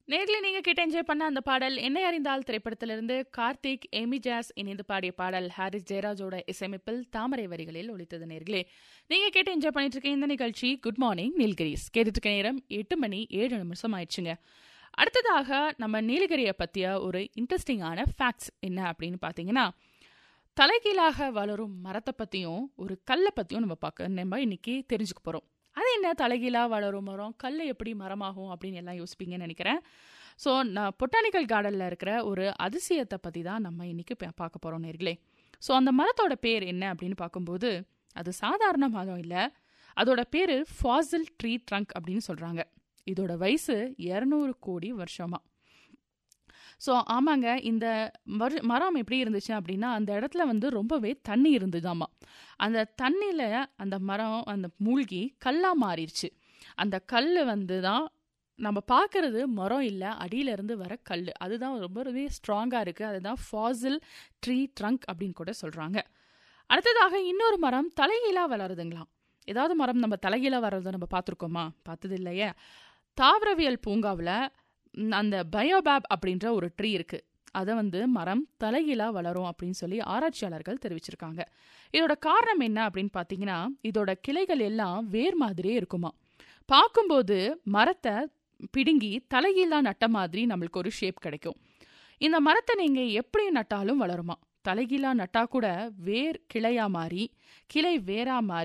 நேர்ல நீங்க கேட்டு என்ஜாய் பண்ண அந்த பாடல் என்னை அறிந்தால் திரைப்படத்திலிருந்து கார்த்திக் எமி ஜாஸ் இணைந்து பாடிய பாடல் ஹாரிஸ் ஜெயராஜோட இசையமைப்பில் தாமரை வரிகளில் ஒலித்தது நேர்களே நீங்க கேட்டு என்ஜாய் பண்ணிட்டு இருக்க இந்த நிகழ்ச்சி குட் மார்னிங் நீல்கிரிஸ் கேட்டுட்டு இருக்க நேரம் எட்டு மணி ஏழு நிமிஷம் ஆயிடுச்சுங்க அடுத்ததாக நம்ம நீலகிரியை பற்றிய ஒரு இன்ட்ரெஸ்டிங்கான ஃபேக்ட்ஸ் என்ன அப்படின்னு பார்த்தீங்கன்னா தலைகீழாக வளரும் மரத்தை பற்றியும் ஒரு கல்லை பற்றியும் நம்ம பார்க்க நம்ம இன்னைக்கு தெரிஞ்சுக்க போகிறோம் அது என்ன தலைகீழாக வளரும் மரம் கல் எப்படி மரமாகும் அப்படின்னு எல்லாம் யோசிப்பீங்கன்னு நினைக்கிறேன் ஸோ நான் பொட்டானிக்கல் கார்டனில் இருக்கிற ஒரு அதிசயத்தை பற்றி தான் நம்ம இன்னைக்கு பா- பார்க்க போகிறோம் நேர்களே ஸோ அந்த மரத்தோட பேர் என்ன அப்படின்னு பார்க்கும்போது அது சாதாரண மரம் இல்லை அதோட பேர் ஃபாசில் ட்ரீ ட்ரங்க் அப்படின்னு சொல்கிறாங்க இதோட வயசு இரநூறு கோடி வருஷமா ஸோ ஆமாங்க இந்த மர- மரம் எப்படி இருந்துச்சு அப்படின்னா அந்த இடத்துல வந்து ரொம்பவே தண்ணி இருந்துதாமா அந்த தண்ணியில் அந்த மரம் அந்த மூழ்கி கல்லாக மாறிடுச்சு அந்த கல் வந்து தான் நம்ம பார்க்கறது மரம் இல்லை அடியிலேருந்து வர கல் அதுதான் ரொம்பவே ஸ்ட்ராங்காக இருக்குது அதுதான் ஃபாசில் ட்ரீ ட்ரங்க் அப்படின்னு கூட சொல்கிறாங்க அடுத்ததாக இன்னொரு மரம் தலைகீழாக வளருதுங்களாம் ஏதாவது மரம் நம்ம தலைகீழாக வர்றதை நம்ம பார்த்துருக்கோமா பார்த்தது இல்லையே தாவரவியல் பூங்காவில் அந்த பயோபேப் அப்படின்ற ஒரு ட்ரீ இருக்கு அதை வந்து மரம் தலைகீழா வளரும் அப்படின்னு சொல்லி ஆராய்ச்சியாளர்கள் தெரிவிச்சிருக்காங்க இதோட காரணம் என்ன அப்படின்னு பார்த்தீங்கன்னா இதோட கிளைகள் எல்லாம் வேர் மாதிரியே இருக்குமா பார்க்கும்போது மரத்தை பிடுங்கி தலைகீழா நட்ட மாதிரி நம்மளுக்கு ஒரு ஷேப் கிடைக்கும் இந்த மரத்தை நீங்க எப்படி நட்டாலும் வளருமா தலைகீழா நட்டா கூட வேர் கிளையா மாறி கிளை வேரா மாறி